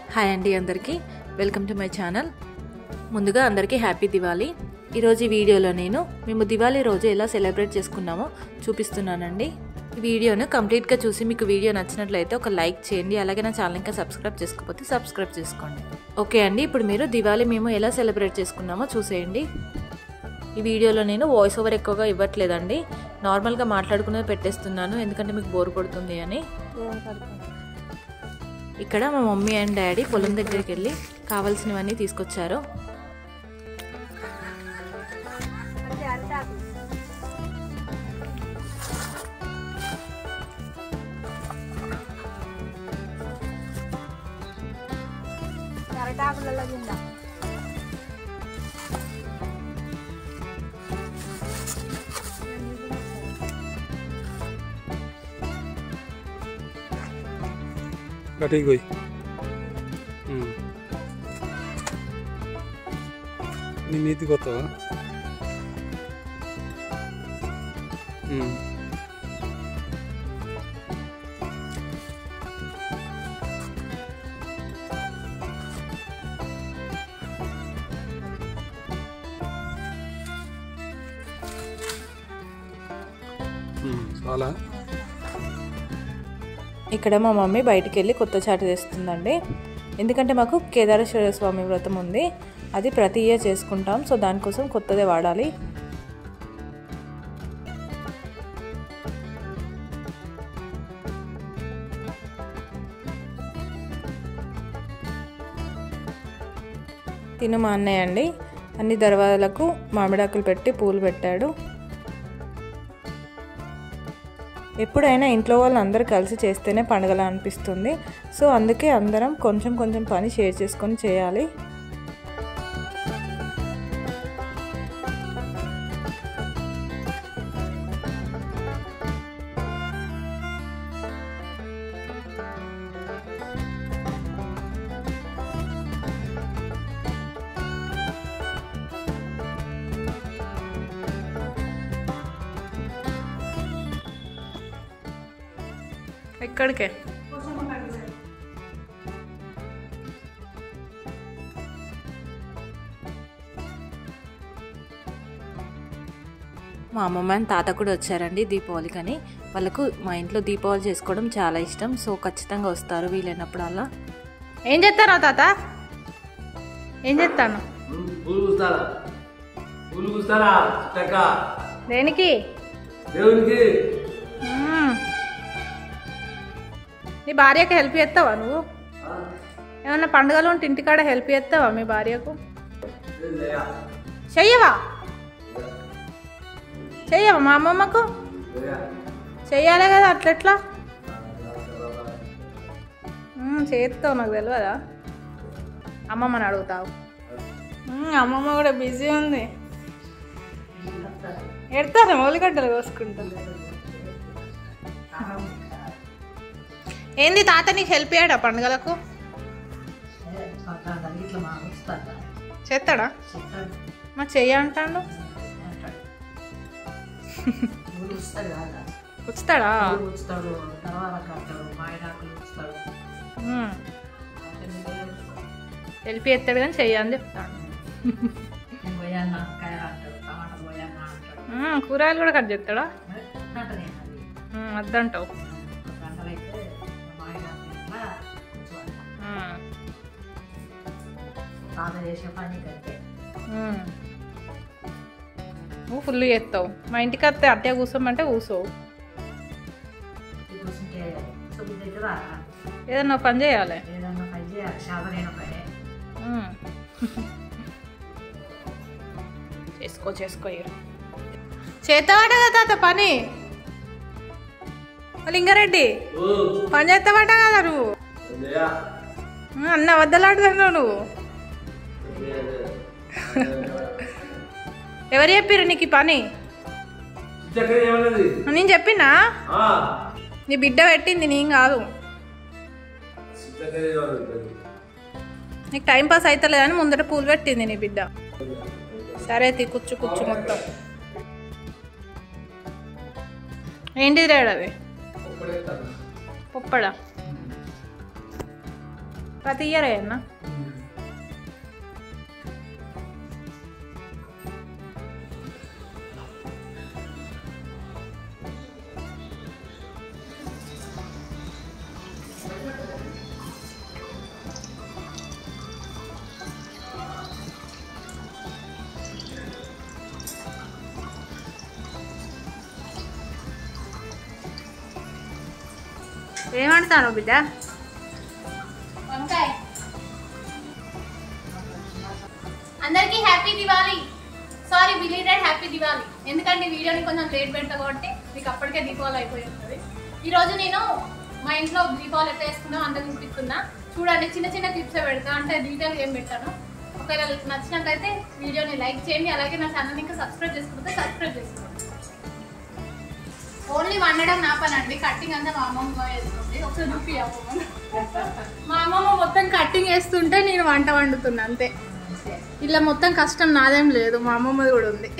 Hi అండి అందరికీ welcome to my channel ముందుగా అందరికీ హ్యాపీ దివాళీ ఈరోజు ఈ వీడియోలో నేను మేము దివాళీ రోజు ఎలా సెలబ్రేట్ చేసుకున్నామో చూపిస్తున్నానండి ఈ వీడియోను కంప్లీట్గా చూసి మీకు వీడియో నచ్చినట్లయితే ఒక లైక్ చేయండి అలాగే నా ఛానల్ ఇంకా సబ్స్క్రైబ్ చేసుకోకపోతే సబ్స్క్రైబ్ చేసుకోండి ఓకే అండి ఇప్పుడు మీరు దివాళీ మేము ఎలా సెలబ్రేట్ చేసుకున్నామో చూసేయండి ఈ వీడియోలో నేను వాయిస్ ఓవర్ ఎక్కువగా ఇవ్వట్లేదండి నార్మల్గా మాట్లాడుకునేది పెట్టేస్తున్నాను ఎందుకంటే మీకు బోర్ కొడుతుంది అని ఇక్కడ మా మమ్మీ అండ్ డాడీ పొలం దగ్గరికి వెళ్ళి కావాల్సినవన్నీ తీసుకొచ్చారు కరటాకులలో కింద কাটি গই হুম নিমিত কত হুম হুম చాలా ఇక్కడ మా మమ్మీ బయటికి వెళ్ళి కొత్త చాటు తెస్తుందండి ఎందుకంటే మాకు కేదారేశ్వర స్వామి వ్రతం ఉంది అది ప్రతి ఇయర్ చేసుకుంటాం సో దానికోసం కొత్తదే వాడాలి తిను మా అన్నయ్య అండి అన్ని దర్వాజలకు మామిడాకులు పెట్టి పూలు పెట్టాడు ఎప్పుడైనా ఇంట్లో వాళ్ళు అందరూ కలిసి చేస్తేనే పండుగలా అనిపిస్తుంది సో అందుకే అందరం కొంచెం కొంచెం పని షేర్ చేసుకొని చేయాలి ఎక్కడికే మా అమ్మమ్మ అండ్ తాత కూడా వచ్చారండి దీపావళికని వాళ్ళకు మా ఇంట్లో దీపావళి చేసుకోవడం చాలా ఇష్టం సో ఖచ్చితంగా వస్తారు వీలైనప్పుడల్లా ఏం చేస్తారా తాత ఏం చేస్తాను పూలు కూస్తారా పూలు కూస్తారా చక్క దేనికి దేవునికి మ్మ్. నీ భార్యకి హెల్ప్ చేస్తావా నువ్వు ఏమన్నా పండుగలు ఉంటే ఇంటికాడ హెల్ప్ చేస్తావా మీ భార్యకు చెయ్యవా చెయ్యవా మా అమ్మమ్మకు చెయ్యాలి కదా అట్లెట్లా మ్మ్, చేస్తావు నాకు తెలియదా అమ్మమ్మని అడుగుతావు మ్మ్, అమ్మమ్మ కూడా బిజీ ఉంది ఎడతాను మొలిగడ్డలు కోసుకుంటాను ఏంది తాత నీకు హెల్ప్ చేయడా పండుగలకు చేస్తాడా మా చెయ్య అంటాడు ఉచుతాడా ఉచ్చుతాడు తర్వాత కడతాడు మాయడాకులు ఉచ్చుతాడు మ్మ్. హెల్ప్ చేస్తాడు కానీ చెయ్య అని చెప్తాడు నేను పోయాన్న కాయ అంటాడు టమాటా పోయాన్న అంటాడు మ్మ్, కూరగాయలు కూడా కట్ చేస్తాడా అంటాడు నేను అది మ్మ్, వద్దంటావు ఒక గంటలైతే మాయడాకులు ఇట్లా కూర్చోవాలి మ్మ్. తాత చేసే పని కంటే మ్మ్. నువ్వు ఫుల్ చేస్తావు మా ఇంటికి వస్తే అట్టే కూర్చోమంటే కూర్చోవు కూర్చుంటే సుబుద్ధి అయితే రా ఏదన్నా పని చేయాలి ఏదన్నా పని చేయాలి శాతనైన పని మ్మ్. చేసుకో చేసుకో ఇక చేస్తావాట కదా తాత పని లింగారెడ్డి పని చేస్తావాట కదా నువ్వు మ్మ్, అన్న వద్దలాడుతున్నావు నువ్వు ఎవరు చెప్పారు నీకు ఈ పని చక్క ఏమన్నది నేను చెప్పినా ఆ, నీ బిడ్డ పెట్టింది నేను కాదు చక్క ఏమన్నది నీకు టైం పాస్ అవుతలేదని ముందట పూలు పెట్టింది నీ బిడ్డ సరే తీ కూర్చు కూర్చు మొత్తం ఏంటిది రేడు అది పొప్పడా ప్రతి ఇయర్ అన్న ఏమంటాను బిడ్డ వంకాయ అందరికీ happy Diwali sorry belated happy Diwali ఎందుకంటే ఈ వీడియోని కొంచెం లేట్ పెడతా కాబట్టి మీకు అప్పటికే దీపావళి అయిపోయి ఉంటుంది ఈరోజు నేను మా ఇంట్లో దీపావళి ఎట్లా వేసుకున్నా అంత చూపిస్తున్నా చూడండి చిన్న చిన్న క్లిప్సే పెడతా అంటే డీటెయిల్ ఏం పెట్టాను ఒకవేళ నచ్చినట్లయితే వీడియోని లైక్ చేయండి అలాగే నా ఛానల్ ఇంకా సబ్స్క్రైబ్ చేసుకుంటే సబ్స్క్రైబ్ చేసుకోండి ఓన్లీ వండడం నా పని అండి కట్టింగ్ అంతా మా అమ్మమ్మ వేస్తుంది ఒకసారి చూపి అమ్మమ్మ మా అమ్మమ్మ మొత్తం కట్టింగ్ వేస్తుంటే నేను వంట వండుతున్నా అంతే ఇలా మొత్తం కష్టం నాదేం లేదు మా అమ్మమ్మది కూడా ఉంది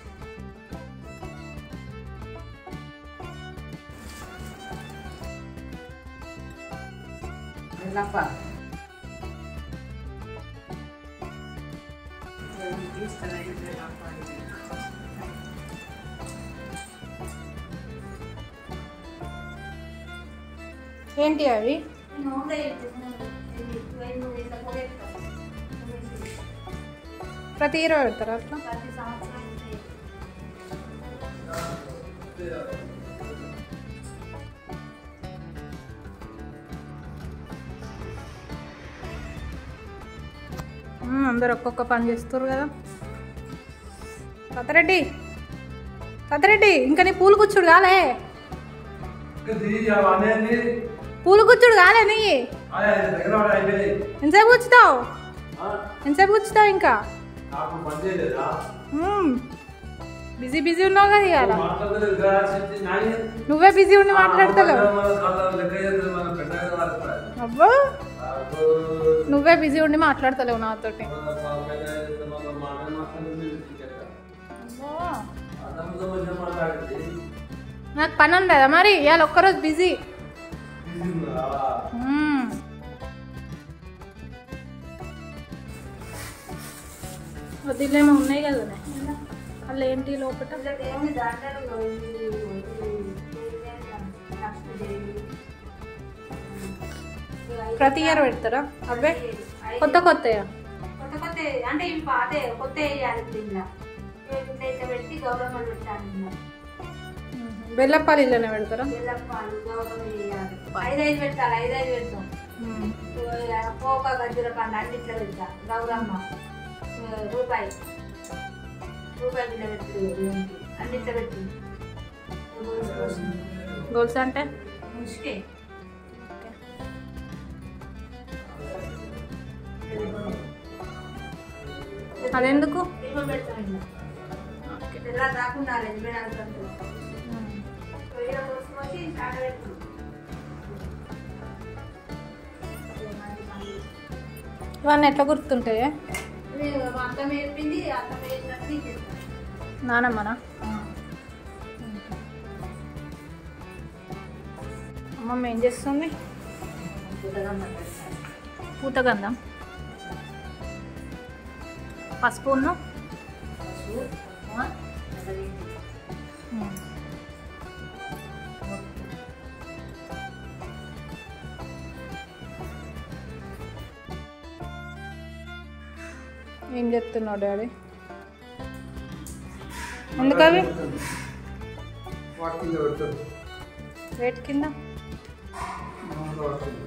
ఏంటి అవి ప్రతి ఇయర్ పెడతారా అట్లా మ్మ్, అందరు ఒక్కొక్క పని చేస్తారు కదా కథరెడ్డి కథరెడ్డి ఇంకా నీ పూలు కూర్చుడు కాలే అనేది పూలు కూర్చుడు కాలే నీ దగ్గర వాడు అయిపోయింది ఎంతసేపు కూర్చుతావు ఆ? ఎంతసేపు కూర్చుతావు ఇంకా నాకు పని చేయలేదా బిజీ బిజీ ఉన్నావు కదా ఇవాళ మాట్లాడలేదు కదా చెప్పి నాని నువ్వే బిజీ ఉండి మాట్లాడతలేవు మన కాళ్ళ లెక్క చేస్తుంది మన పెట్టాలి వాడుతారు అబ్బో నువ్వే బిజీ ఉండి మాట్లాడతలేవు నాతోటి మాట్లాడింది నాకు పని ఉండదా మరి ఇవాళ ఒక్కరోజు బిజీ వదిలేమో ఉన్నాయి కదా అలా ఏంటి లోపల ప్రతి ఇయర్ పెడతారా అవే కొత్త కొత్తయా కొత్త కొత్త అంటే ఇవి పాతే కొత్త వేయాలి దీంట్లో ఇట్లా పెట్టి గౌరమ్మలు పెట్టాలి ఇందులో. బెల్లపాలిలోనే పెడతారా బెల్లం పాలు గౌరమ్మ వేయాలి ఐదైదు పెట్టాలి ఐదైదు పెడతాం పోక గజ్జుల పండు అన్నిట్లో పెడతా గౌరమ్మ ఆ, రూపాయి రూపాయి బిడ్డ పెట్టి అన్నిట్లో పెట్టి గోల్స్ అంటే ముసుకే అదెందుకు దీపం పెడతాం ఇంకా తెల్ల రాకుండా యజమాని రొయ్యల కోసం వచ్చి స్టార్ట్ పెడతాం ఇవన్నీ ఎట్లా గుర్తుంటాయి ఇది మా అత్తమ్మ చెప్పింది అత్తమ్మ చెప్పినట్టు నేను చేస్తాను. నానమ్మనా అమ్మమ్మ ఏం చేస్తుంది పూతగంధం పసుపు ఉన్న ఏం చెప్తున్నావు డాడీ ఎందుకవి వాటి కింద పెడతారు వేటి కింద మామూలుగా వాటి కింద.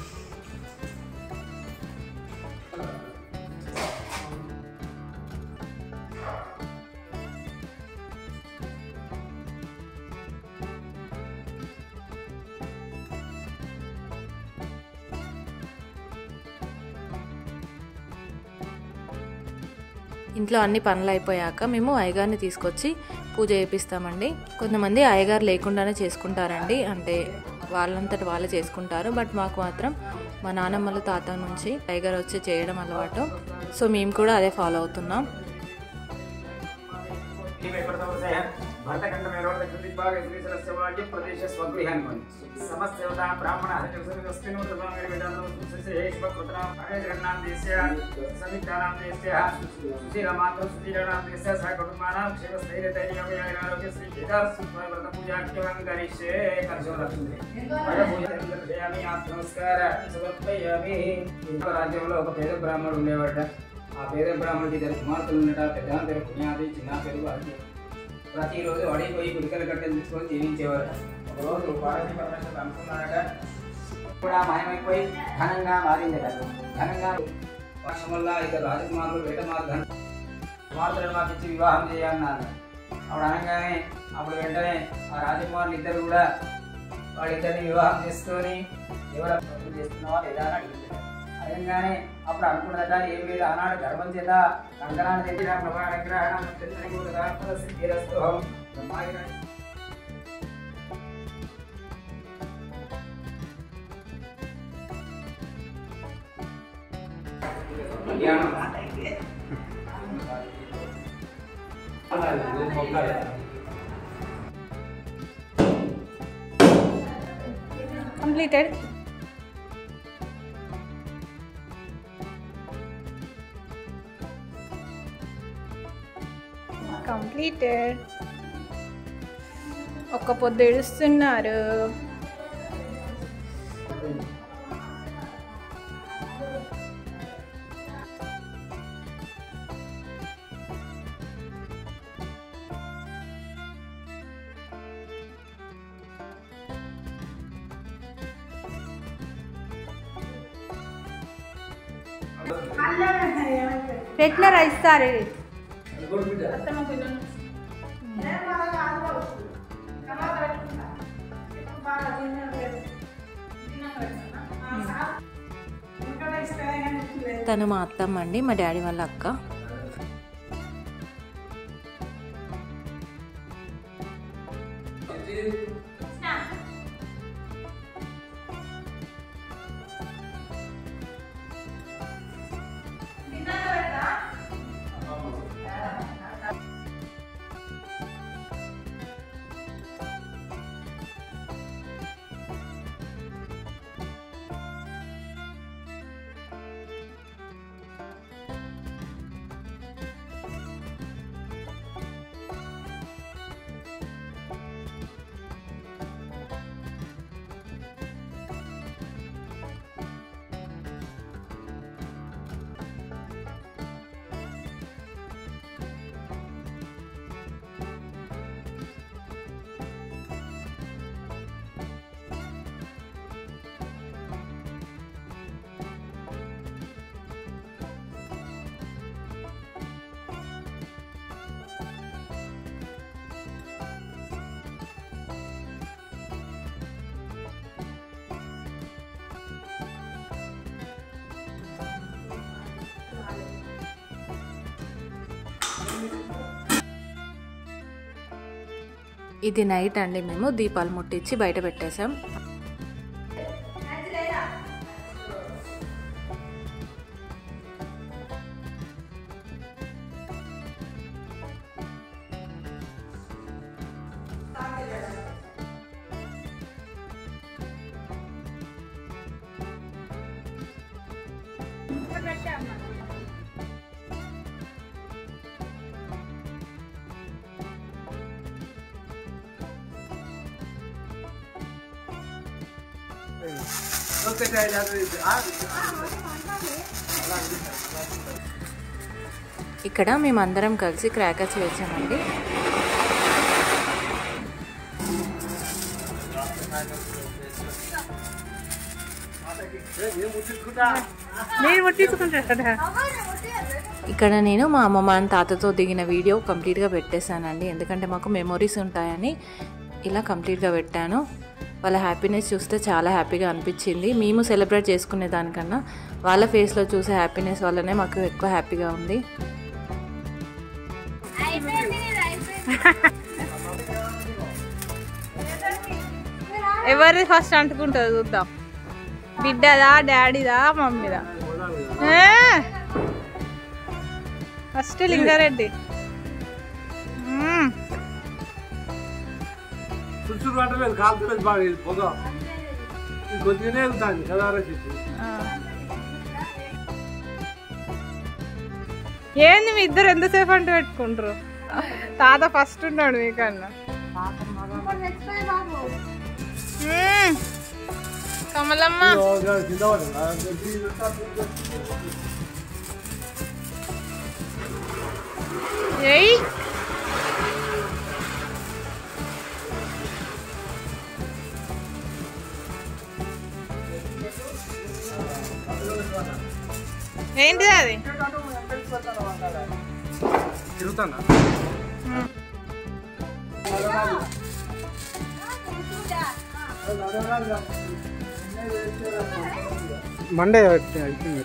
ఇంట్లో అన్ని పనులు అయిపోయాక మేము అయ్యగారిని తీసుకొచ్చి పూజ చేపిస్తామండి కొంతమంది అయ్యగారు లేకుండానే చేసుకుంటారండి అంటే వాళ్ళంతట వాళ్ళే చేసుకుంటారు బట్ మాకు మాత్రం మా నానమ్మల తాత నుంచి అయ్యగారు వచ్చి చేయడం అలవాటు సో మేము కూడా అదే ఫాలో అవుతున్నాం భర్త కంటే दिग्भागे श्रीशरस्य वाक्य प्रदेश स्वगृहान् समस्त देवता ब्राह्मण हरिजस्मिन् उत्तमं वेदान्तं सुश्रेष्ठ पुत्र अग्रजगन्नाथ देशस्य समितानां देशस्य सुशीलमात्र सुशीलानां देशस्य सह कुटुम्बानां क्षेमस्थैर्यतैर्यमयारोग्य श्री केदार व्रत पूजा केवलं करिष्ये कर्षोलक्ष्मी పూజ చేయాలి నమస్కార సమర్పయామి రాజ్యంలో ఒక పేద బ్రాహ్మణుడు ఉండేవాడ ఆ పేద బ్రాహ్మణుడికి ఇద్దరు కుమార్తెలు ఉండట పెద్ద పేరు పుణ్యాది చిన్న పేరు వారికి ప్రతిరోజు అడిగిపోయి గుడికల కట్టెలు తీసుకొని జీవించేవారు ఒకరోజు పార్వతీ పరమేశ్వరుడు అనుకున్నారట కూడా మాయమైపోయి ఘనంగా మారిందట ఘనంగా వర్షం వల్ల ఇక రాజకుమారులు వేట మార్గం కుమార్తెలను మాకు ఇచ్చి వివాహం చేయాలన్నారు అప్పుడు అనగానే అప్పుడు వెంటనే ఆ రాజకుమారులు ఇద్దరు కూడా వాళ్ళిద్దరిని వివాహం చేసుకొని ఎవరు పనులు చేస్తున్నావా లేదా అని అడుగుతున్నారు అడగంగానే అప్పుడు అనుకున్నదట ఏం లేదు ఆనాడు గర్భం చేత కంకణాన్ని తెచ్చిన ప్రభాగ్రహణం సిద్ధిరస్తోహం బ్రహ్మాగ్రహం కళ్యాణం కంప్లీటెడ్ కంప్లీటెడ్ ఒక్క పొద్దు ఏడుస్తున్నారు పెట్టినారా ఇస్తారు తను మా అత్తమ్మ అండి మా డాడీ వాళ్ళ అక్క ఇది నైట్ అండి మేము దీపాలు ముట్టించి బయట పెట్టేసాం ఇక్కడ మేమందరం కలిసి క్రాకర్స్ వేసామండి నేను ముట్టించుకుంటాడా ఇక్కడ నేను మా అమ్మమ్మ and తాతతో దిగిన వీడియో కంప్లీట్గా పెట్టేశానండి ఎందుకంటే మాకు మెమొరీస్ ఉంటాయని ఇలా కంప్లీట్గా పెట్టాను వాళ్ళ హ్యాపీనెస్ చూస్తే చాలా హ్యాపీగా అనిపించింది మేము సెలబ్రేట్ చేసుకునే దానికన్నా వాళ్ళ ఫేస్లో చూసే హ్యాపీనెస్ వల్లనే మాకు ఎక్కువ హ్యాపీగా ఉంది ఎవరిది ఫస్ట్ అంటుకుంటుంది చూద్దాం బిడ్డదా డాడీదా మమ్మీదా ఫస్ట్ లింగారెడ్డి మ్మ్. ఊరు పట్టలేదు కాలుతులేదు బాగా ఇది పొగ ఇది కొద్దిగానే వెళ్తాంది చదవరా చెట్టు ఏంది మీ ఇద్దరు ఎంతసేపు అంటే పెట్టుకుంటారు తాత ఫస్ట్ ఉన్నాడు మీకన్నా మ్మ్. కమలమ్మ కింద పడ్డదా? ఎయ్ ఏంటిది అది తిరుగుతానా మండే అయిపోయింది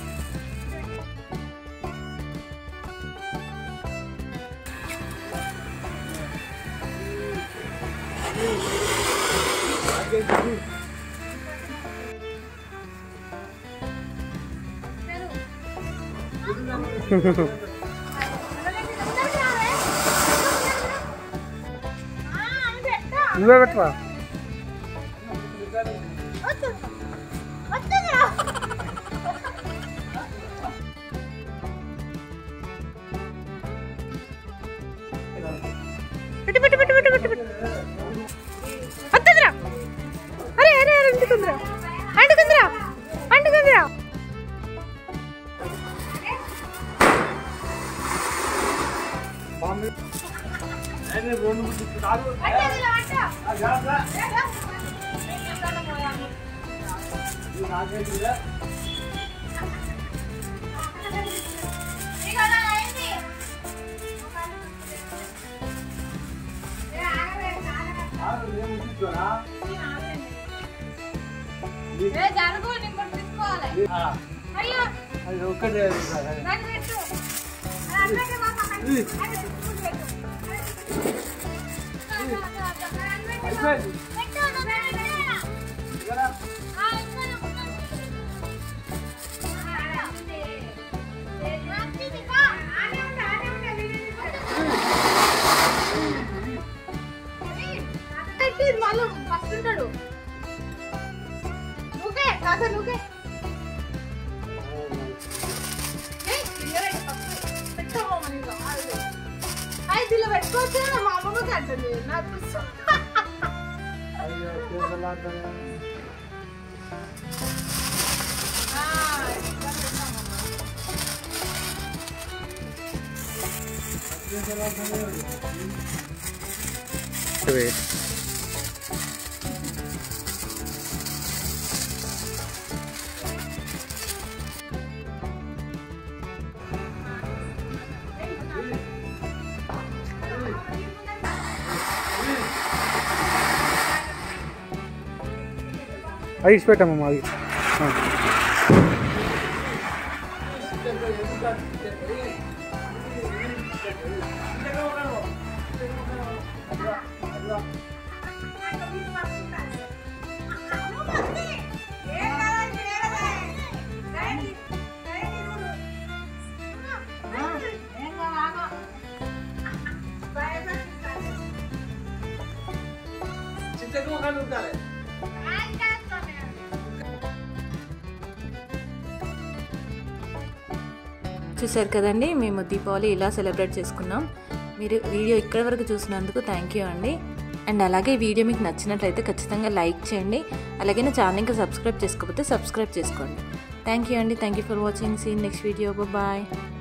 నువ్వే పెట్టరా పెట్టు పెట్టు పెట్టు పెట్టు పెట్టు పెట్టు వస్తుందిరా అరే అరే అరే అంటుకుందిరా అంటుకుందిరా అంటుకుందిరా జరుగు నేను కూడా తీసుకోవాలి అయ్యో అది ఒక్కటే నాకు పెట్టు అది అక్కడే మా పక్కన. అది తీసుకుని పెట్టు. అయిపోయింది పెట్టు, నువ్వు పెట్టు. ఆ, ఇంకా నువ్వు నచ్చింది, పో. ఆనే ఉండు, ఆనే ఉండు, వీడియో తీసుకో. ఇది వాళ్ళు ఫస్ట్ ఉంటాడు నువ్వే కాక నువ్వే ఏయ్, ఇలా పెట్టు ఫస్ట్. పెట్టమ్మా మరి ఇంకా. అది. అయితే ఇలా పెట్టుకోవచ్చు కదా, మా అమ్మమ్మకి అంటుంది నాకు అయ్యో చేతులాటనే. ఆ, ఇలా పెట్టమ్మా. ఐస్ పెట్టమ్మా అది చిట్టకు ఒక ఉండాలి చూసారు కదండి మేము దీపావళి ఇలా సెలబ్రేట్ చేసుకున్నాం మీరు వీడియో ఇక్కడ వరకు చూసినందుకు థ్యాంక్ యూ అండి అండ్ అలాగే ఈ వీడియో మీకు నచ్చినట్లయితే ఖచ్చితంగా లైక్ చేయండి అలాగే నా ఛానల్ ఇంకా సబ్స్క్రైబ్ చేసుకోకపోతే సబ్స్క్రైబ్ చేసుకోండి థ్యాంక్ యూ అండి thank you for watching see in next video bye